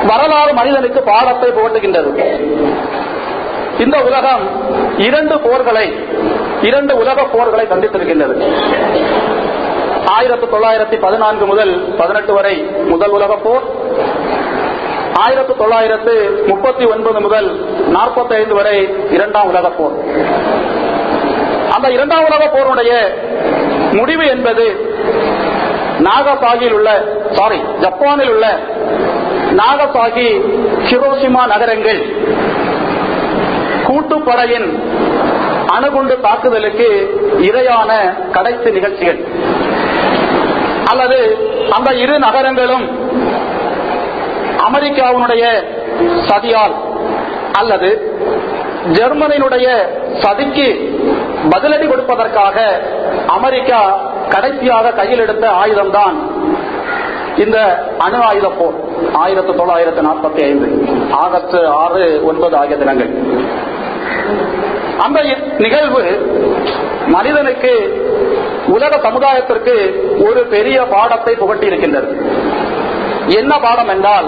வரலாறு மனிதனுக்கு பாடத்தை புகட்டுகின்றது இந்த உலகம் இரண்டு போர்களை இரண்டு உலக போர்களை சந்தித்திருக்கின்றது ஆயிரத்தி தொள்ளாயிரத்தி பதினான்கு முதல் பதினெட்டு வரை முதல் உலக போர் ஆயிரத்தி தொள்ளாயிரத்து முப்பத்தி ஒன்பது முதல் நாற்பத்தி ஐந்து வரை இரண்டாம் உலக போர் அந்த இரண்டாம் உலக போருடைய முடிவு என்பது நாகசாகியில் உள்ள சாரி ஜப்பானில் உள்ள நாகசாகி ஹிரோஷிமா நகரங்கள் கூட்டுப்படையின் அணுகுண்டு தாக்குதலுக்கு இரையான கடைசி நிகழ்ச்சிகள் அல்லது அந்த இரு நகரங்களும் அமெரிக்காவினுடைய சதியால் அல்லது ஜெர்மனியினுடைய சதிக்கு பதிலடி கொடுப்பதற்காக அமெரிக்கா கடைசியாக கையில் எடுத்த ஆயுதம்தான் இந்த அணு ஆயுத போர் ஆயிரத்தி தொள்ளாயிரத்தி நாற்பத்தி ஐந்து ஆகஸ்ட் ஆறு ஒன்பது ஆகிய தினங்கள் அந்த நிகழ்வு மனிதனுக்கு உலக சமுதாயத்திற்கு ஒரு பெரிய பாடத்தை புகட்டி இருக்கின்றது என்ன பாடம் என்றால்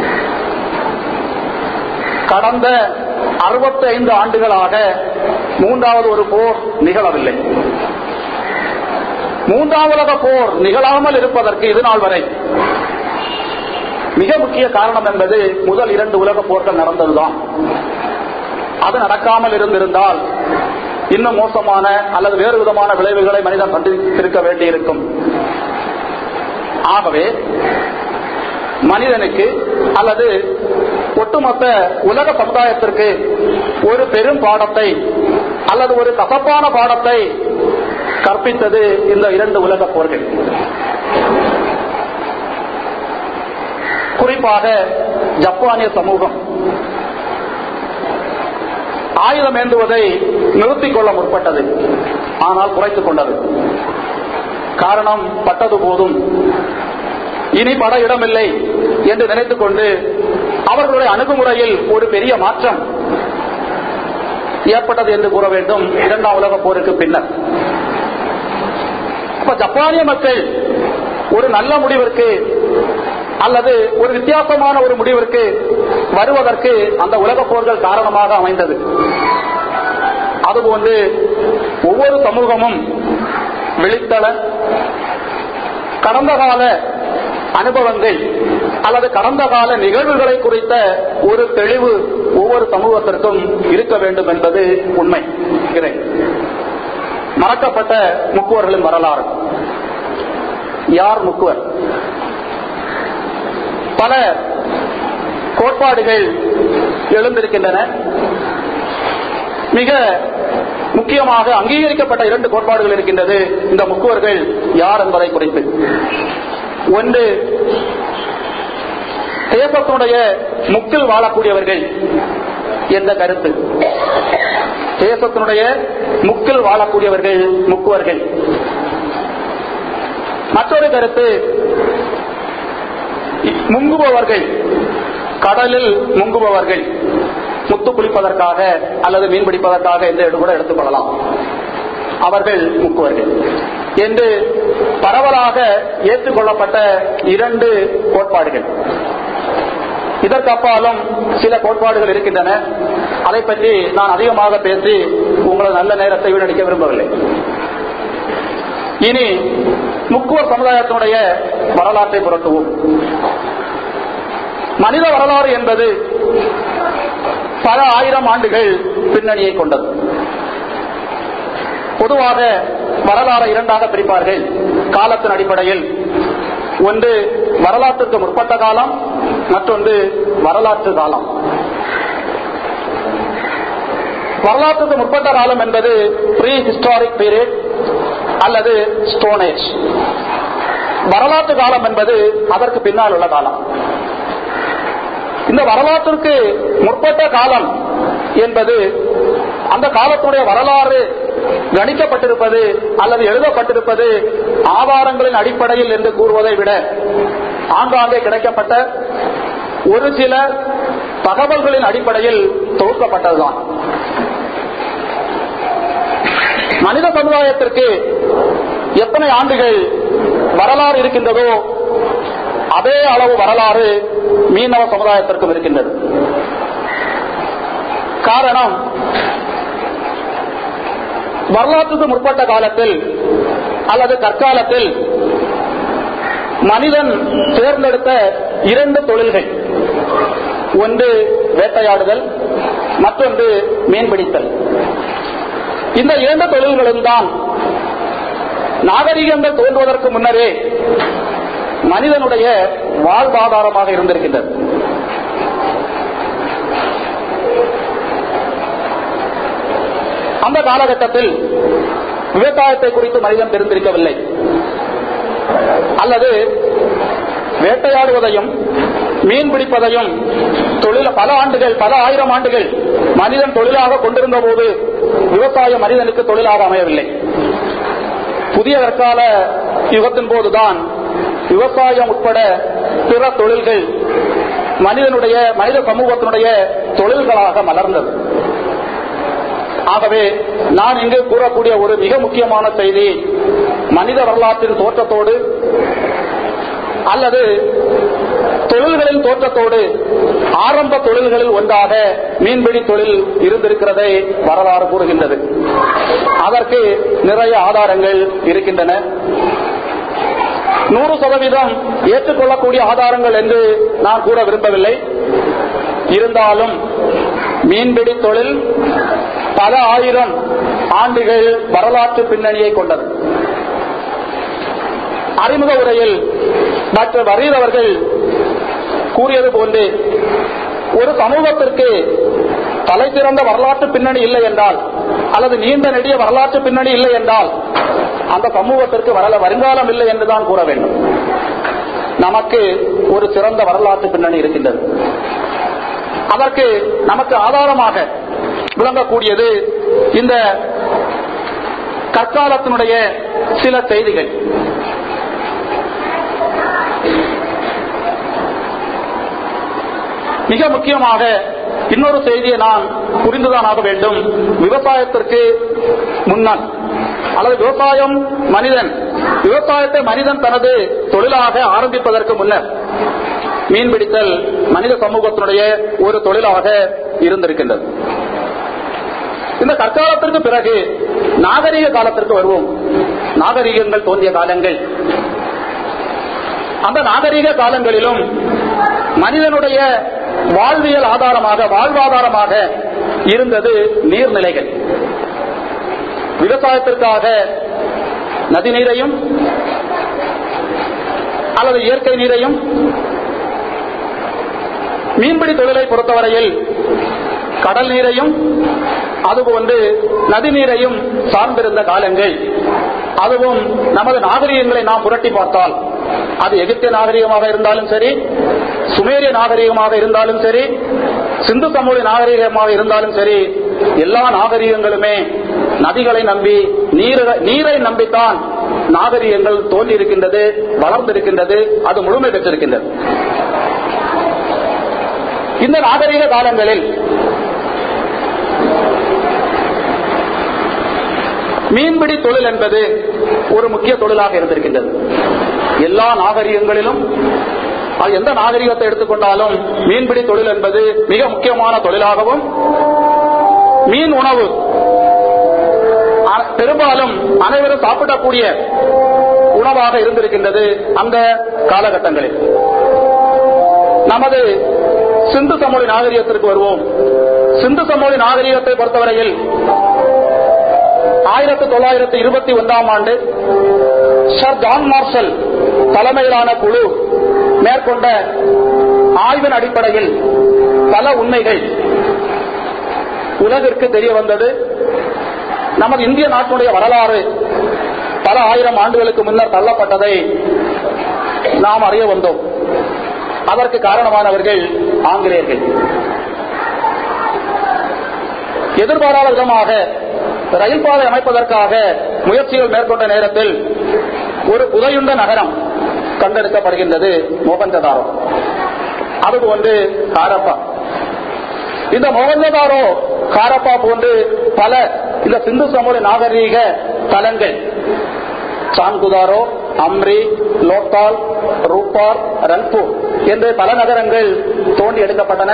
கடந்த 65 ஆண்டுகளாக மூன்றாவது ஒரு போர் நிகழவில்லை மூன்றாம் உலக போர் நிகழாமல் இருப்பதற்கு இது நாள் வரை மிக முக்கிய காரணம் என்பது முதல் இரண்டு உலக போர்கள் நடந்ததுதான் அது நடக்காமல் இருந்திருந்தால் இன்னும் மோசமான அல்லது வேறு விதமான விளைவுகளை மனிதன் சந்தித்திருக்க வேண்டியிருக்கும் ஆகவே மனிதனுக்கு அல்லது ஒட்டுமொத்த உலக சமுதாயத்திற்கு ஒரு பெரும் பாடத்தை அல்லது ஒரு கசப்பான பாடத்தை கற்பித்தது இந்த இரண்டு உலக போர்கள் குறிப்பாக ஜப்பானிய சமூகம் ஆயுதம் ஏந்துவதை நிறுத்திக் கொள்ள முற்பட்டது ஆனால் குறைத்துக் கொண்டது காரணம் பட்டது போதும் இனி பட இடமில்லை என்று நினைத்துக் கொண்டு அவர்களுடைய அணுகுமுறையில் ஒரு பெரிய மாற்றம் ஏற்பட்டது என்று கூற வேண்டும் இரண்டாம் உலக போருக்கு பின்னர் அப்ப ஜப்பானிய மக்கள் ஒரு நல்ல முடிவிற்கு அல்லது ஒரு வித்தியாசமான ஒரு முடிவிற்கு வருவதற்கு அந்த உலக போர்கள் காரணமாக அமைந்தது அதுபோன்று ஒவ்வொரு சமூகமும் விழித்தள கடந்த கால அனுபவங்கள் அல்லது கடந்த கால நிகழ்வுகளை குறித்த ஒரு தெளிவு ஒவ்வொரு சமூகத்திற்கும் இருக்க வேண்டும் என்பது உண்மை இதை மறக்கப்பட்ட முக்குவர்களின் வரலாறு யார் முக்குவர் பல கோட்பாடுகள் எழுந்திருக்கின்றன மிக முக்கியமாக அங்கீகரிக்கப்பட்ட இரண்டு கோட்பாடுகள் இருக்கின்றது இந்த முக்குவர்கள் யார் என்பதை குறித்து ஒன்று தேசத்தினுடைய முக்கில் வாழக்கூடியவர்கள் என்ற கருத்து தேசத்தினுடைய முக்கில் வாழக்கூடியவர்கள் முக்குவர்கள் மற்றொரு கருத்து முங்குபவர்கள் கடலில் முங்குபவர்கள் முத்து குளிப்பதற்காக அல்லது மீன் பிடிப்பதற்காக என்று கூட எடுத்துக்கொள்ளலாம் அவர்கள் முக்குவர்கள் என்று பரவலாக ஏற்றுக்கொள்ளப்பட்ட இரண்டு கோட்பாடுகள் இதற்கு அப்பாலும் சில கோட்பாடுகள் இருக்கின்றன அதை பற்றி நான் அதிகமாக பேசி உங்களது நல்ல நேரத்தை வீணடிக்க விரும்பவில்லை இனி முக்குவர் சமுதாயத்தினுடைய வரலாற்றை புரட்டுவோம் மனித வரலாறு என்பது பல ஆயிரம் ஆண்டுகள் பின்னணியை கொண்டது பொதுவாக வரலாறை இரண்டாக பிரிப்பார்கள் காலத்தின் அடிப்படையில் ஒன்று வரலாற்றுக்கு முற்பட்ட காலம் மற்றொன்று வரலாற்று காலம் வரலாற்றுக்கு முற்பட்ட காலம் என்பது ப்ரீ ஹிஸ்டாரிக் பீரியட் அல்லது ஸ்டோனேஜ் வரலாற்று காலம் என்பது அதற்கு பின்னால் உள்ள காலம் இந்த வரலாற்றிற்கு முற்பட்ட காலம் என்பது அந்த காலத்துடைய வரலாறு கணிக்கப்பட்டிருப்பது அல்லது எழுதப்பட்டிருப்பது ஆதாரங்களின் அடிப்படையில் என்று கூறுவதை விட ஆங்காங்கே கிடைக்கப்பட்ட ஒரு சில தகவல்களின் அடிப்படையில் தொகுக்கப்பட்டதுதான் மனித சமுதாயத்திற்கு எத்தனை ஆண்டுகள் வரலாறு இருக்கின்றதோ அதே அளவு வரலாறு மீனவ சமுதாயத்திற்கும் இருக்கின்றது காரணம் வரலாற்றுக்கு முற்பட்ட காலத்தில் அல்லது கற்காலத்தில் மனிதன் தேர்ந்தெடுத்த இரண்டு தொழில்கள் ஒன்று வேட்டையாடுதல் மற்றொன்று மீன்பிடித்தல் இந்த இரண்டு தொழில்களும் தான் நாகரிகங்கள் தோன்றுவதற்கு முன்னரே மனிதனுடைய வாழ்வாதாரமாக இருந்திருக்கின்றது அந்த காலகட்டத்தில் விவசாயத்தை குறித்து மனிதன் தெரிந்திருக்கவில்லை அல்லது வேட்டையாடுவதையும் மீன் பிடிப்பதையும் தொழில் பல ஆண்டுகள் பல ஆயிரம் ஆண்டுகள் மனிதன் தொழிலாக கொண்டிருந்த போது விவசாயம் மனிதனுக்கு தொழிலாக அமையவில்லை புதிய தற்கால யுகத்தின் போதுதான் விவசாயம் உட்பட பிற தொழில்கள் மனிதனுடைய மனித சமூகத்தினுடைய தொழில்களாக மலர்ந்தது ஆகவே நான் இங்கு கூறக்கூடிய ஒரு மிக முக்கியமான செய்தி மனித வரலாற்றின் தோற்றத்தோடு அல்லது தொழில்களின் தோற்றத்தோடு ஆரம்ப தொழில்களில் ஒன்றாக மீன்பிடி தொழில் இருந்திருக்கிறதை வரலாறு கூறுகின்றது அதற்கு நிறைய ஆதாரங்கள் இருக்கின்றன நூறு சதவீதம் ஏற்றுக்கொள்ளக்கூடிய ஆதாரங்கள் என்று நான் கூற விரும்பவில்லை இருந்தாலும் மீன்பிடி தொழில் பல ஆயிரம் ஆண்டுகள் வரலாற்று பின்னணியை கொண்டது அறிமுக உரையில் டாக்டர் வரீர் அவர்கள் கூறியது போன்று ஒரு சமூகத்திற்கு தலை சிறந்த வரலாற்று பின்னணி இல்லை என்றால் அல்லது நீண்ட நெடிய வரலாற்று பின்னணி இல்லை என்றால் அந்த சமூகத்திற்கு வரல வருங்காலம் இல்லை என்றுதான் கூற வேண்டும் நமக்கு ஒரு சிறந்த வரலாற்று பின்னணி இருக்கின்றது அதற்கு நமக்கு ஆதாரமாக விளங்கக்கூடியது இந்த கற்காலத்தினுடைய சில செய்திகள் மிக முக்கியமாக இன்னொரு செய்தியை நான் புரிந்துதான் ஆக வேண்டும் விவசாயத்திற்கு முன்னால் அல்லது விவசாயம் மனிதன் விவசாயத்தை மனிதன் தனது தொழிலாக ஆரம்பிப்பதற்கு முன்னர் மீன்பிடித்தல் மனித சமூகத்தினுடைய ஒரு தொழிலாக இருந்திருக்கின்றது இந்த கற்காலத்திற்கு பிறகு நாகரிக காலத்திற்கு வருவோம் நாகரிகங்கள் தோன்றிய காலங்கள் அந்த நாகரிக காலங்களிலும் மனிதனுடைய வாழ்வியல் ஆதாரமாக வாழ்வாதாரமாக இருந்தது நீர்நிலைகள் விவசாயத்திற்காக நதி நீரையும் அல்லது இயற்கை நீரையும் மீன்பிடி தொழிலை பொறுத்தவரையில் கடல் நீரையும் அதுபோன்று நதி நீரையும் சார்ந்திருந்த காலங்கள் அதுவும் நமது நாகரிகங்களை நாம் புரட்டி பார்த்தால் அது எகிப்திய நாகரிகமாக இருந்தாலும் சரி சுமேரிய நாகரிகமாக இருந்தாலும் சரி சிந்து சமூக நாகரிகமாக இருந்தாலும் சரி எல்லா நாகரிகங்களுமே நதிகளை நம்பி நீர நீரை நம்பித்தான் நாகரிகங்கள் தோன்றியிருக்கின்றது வளர்ந்திருக்கின்றது அது முழுமை பெற்றிருக்கின்றது இந்த நாகரிக காலங்களில் மீன்பிடி தொழில் என்பது ஒரு முக்கிய தொழிலாக இருந்திருக்கின்றது எல்லா நாகரிகங்களிலும் அது எந்த நாகரிகத்தை எடுத்துக்கொண்டாலும் மீன்பிடி தொழில் என்பது மிக முக்கியமான தொழிலாகவும் மீன் உணவு அ- பெரும்பாலும் அனைவரும் சாப்பிடக்கூடிய உணவாக இருந்திருக்கின்றது அந்த காலகட்டங்களில் நமது சிந்து சமொழி நாகரிகத்திற்கு வருவோம் சிந்து சமொழி நாகரிகத்தை பொறுத்தவரையில் ஆயிரத்தி தொள்ளாயிரத்தி இருபத்தி ஒன்றாம் ஆண்டு சர் ஜான் மார்ஷல் தலைமையிலான குழு மேற்கொண்ட ஆய்வின் அடிப்படையில் பல உண்மைகள் உலகிற்கு தெரிய வந்தது நமது இந்திய நாட்டினுடைய வரலாறு பல ஆயிரம் ஆண்டுகளுக்கு முன்னர் தள்ளப்பட்டதை நாம் அறிய வந்தோம் அதற்கு காரணமானவர்கள் ஆங்கிலேயர்கள் எதிர்பாராத விதமாக ரயில் பாதை அமைப்பதற்காக முயற்சிகள் மேற்கொண்ட நேரத்தில் ஒரு புதையுண்ட நகரம் கண்டெடுக்கப்படுகின்றது மோகஞ்சதாரோ அதுபோன்று காரப்பா இந்த மோகஞ்சதாரோ காரப்பா போன்று பல இந்த சிந்து சமூக நாகரீக தலங்கள் சான்குதாரோ அம்ரி லோத்தால் ரூபார் ரன்பூர் என்று பல நகரங்கள் தோண்டி எடுக்கப்பட்டன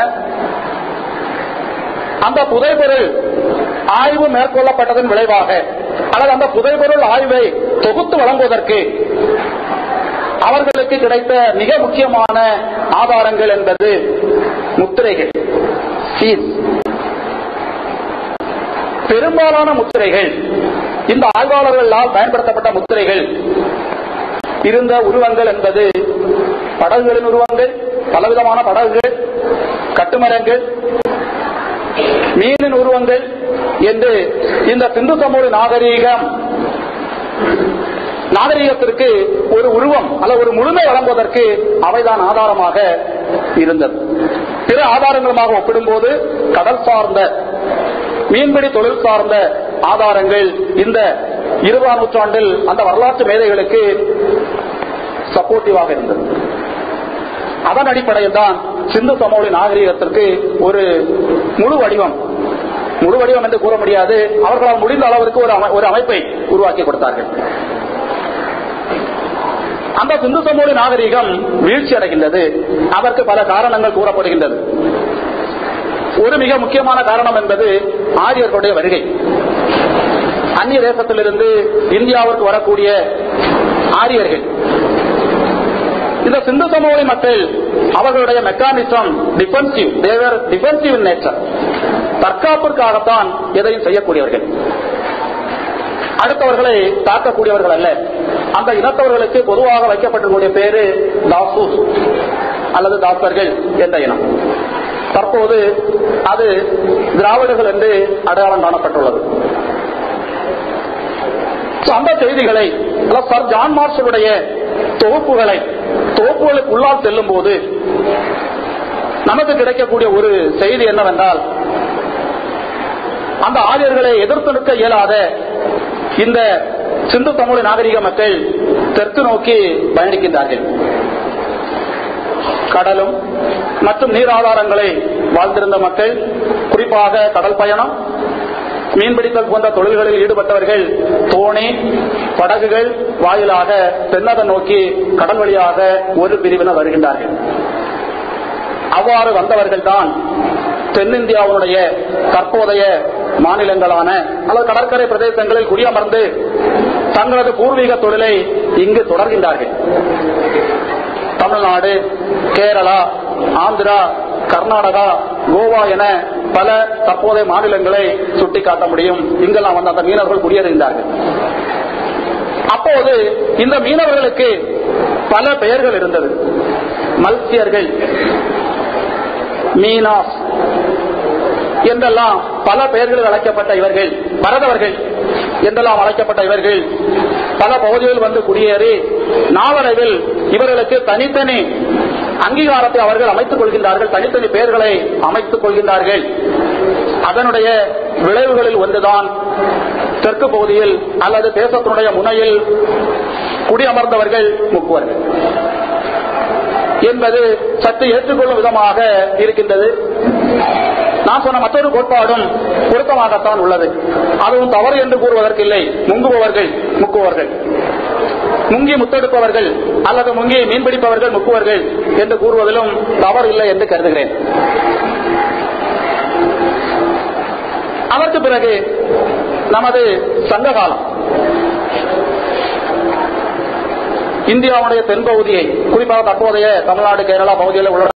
அந்த புதைபொருள் ஆய்வு மேற்கொள்ளப்பட்டதன் விளைவாக அல்லது அந்த புதைபொருள் ஆய்வை தொகுத்து வழங்குவதற்கு அவர்களுக்கு கிடைத்த மிக முக்கியமான ஆதாரங்கள் என்பது முத்திரைகள் சீல் பெரும்பாலான முத்திரைகள் இந்த ஆய்வாளர்களால் பயன்படுத்தப்பட்ட முத்திரைகள் இருந்த உருவங்கள் என்பது படகுகளின் உருவங்கள் பலவிதமான படகுகள் கட்டுமரங்கள் மீனின் உருவங்கள் என்று இந்த சிந்து சமூக நாகரீகம் நாகரீகத்திற்கு ஒரு உருவம் அல்ல ஒரு முழுமை வழங்குவதற்கு அவைதான் ஆதாரமாக இருந்தது பிற ஆதாரங்களுமாக ஒப்பிடும்போது கடல் சார்ந்த மீன்பிடி தொழில் சார்ந்த ஆதாரங்கள் இந்த இருபதாம் நூற்றாண்டில் அந்த வரலாற்று மேதைகளுக்கு சப்போர்ட்டிவாக இருந்தது அதன் அடிப்படையில் தான் சிந்து சமவெளி நாகரீகத்திற்கு ஒரு முழு வடிவம் முழு வடிவம் என்று கூற முடியாது அவர்களால் முடிந்த அளவிற்கு ஒரு அமை- ஒரு அமைப்பை உருவாக்கி கொடுத்தார்கள் அந்த சிந்து சமூக நாகரீகம் வீழ்ச்சி அடைகின்றது அதற்கு பல காரணங்கள் கூறப்படுகின்றது ஒரு மிக முக்கியமான காரணம் என்பது ஆரியர்களுடைய வருகை அந்நிய தேசத்திலிருந்து இந்தியாவிற்கு வரக்கூடிய ஆரியர்கள் இந்த சிந்து சமூக மக்கள் அவர்களுடைய மெக்கானிசம் டிஃபென்சிவ் தேவர் டிஃபென்சிவ் இன் நேச்சர் தற்காப்பிற்காகத்தான் எதையும் செய்யக்கூடியவர்கள் அடுத்தவர்களை தாக்கக்கூடியவர்கள் அல்ல அந்த இனத்தவர்களுக்கு பொதுவாக வைக்கப்பட்டிருக்கூடிய பேரு தாசூஸ் அல்லது தாசர்கள் என்ற இனம் தற்போது அது திராவிடர்கள் என்று அடையாளம் காணப்பட்டுள்ளது So, அந்த செய்திகளை அதாவது சர் ஜான் மார்ஷலுடைய தொகுப்புகளை தொகுப்புகளுக்கு உள்ளால் செல்லும் போது நமக்கு கிடைக்கக்கூடிய ஒரு செய்தி என்னவென்றால் அந்த ஆரியர்களை எதிர்த்து நிற்க இயலாத இந்த சிந்து தமிழ் நாகரிக மக்கள் தெற்கு நோக்கி பயணிக்கின்றார்கள் கடலும் மற்றும் நீர் ஆதாரங்களை வாழ்ந்திருந்த மக்கள் குறிப்பாக கடல் பயணம் மீன்பிடித்தல் போன்ற தொழில்களில் ஈடுபட்டவர்கள் தோணி படகுகள் வாயிலாக தென்னதை நோக்கி கடல் வழியாக ஒரு பிரிவினர் வருகின்றார்கள் அவ்வாறு வந்தவர்கள் தான் தென்னிந்தியாவுடைய தற்போதைய மாநிலங்களான அல்லது கடற்கரை பிரதேசங்களில் குடியமர்ந்து தங்களது பூர்வீக தொழிலை இங்கு தொடர்கின்றார்கள் தமிழ்நாடு கேரளா ஆந்திரா கர்நாடகா கோவா என பல தற்போதைய மாநிலங்களை சுட்டிக்காட்ட முடியும் இங்கெல்லாம் வந்து அந்த மீனவர்கள் குடியேறுகின்றார்கள் அப்போது இந்த மீனவர்களுக்கு பல பெயர்கள் இருந்தது மல்சியர்கள் மீனாஸ் என்றெல்லாம் பல பெயர்களில் அழைக்கப்பட்ட இவர்கள் பரதவர்கள் என்றெல்லாம் அழைக்கப்பட்ட இவர்கள் பல பகுதிகளில் வந்து குடியேறி நாளடைவில் இவர்களுக்கு தனித்தனி அங்கீகாரத்தை அவர்கள் அமைத்துக் கொள்கின்றார்கள் தனித்தனி பெயர்களை அமைத்துக் கொள்கின்றார்கள் அதனுடைய விளைவுகளில் ஒன்றுதான் தெற்கு பகுதியில் அல்லது தேசத்தினுடைய முனையில் குடியமர்ந்தவர்கள் முக்குவர்கள் என்பது சற்று ஏற்றுக்கொள்ளும் விதமாக இருக்கின்றது நான் சொன்ன மற்றொரு கோட்பாடும் பொருத்தமாகத்தான் உள்ளது அதுவும் தவறு என்று கூறுவதற்கில்லை முங்குபவர்கள் முக்குவர்கள் முங்கி முத்தெடுப்பவர்கள் அல்லது முங்கி மீன்பிடிப்பவர்கள் முக்குவர்கள் என்று கூறுவதிலும் தவறு இல்லை என்று கருதுகிறேன் அதற்கு பிறகு நமது சங்க காலம் இந்தியாவுடைய தென்பகுதியை குறிப்பாக தற்போதைய தமிழ்நாடு கேரளா பகுதியில் உள்ள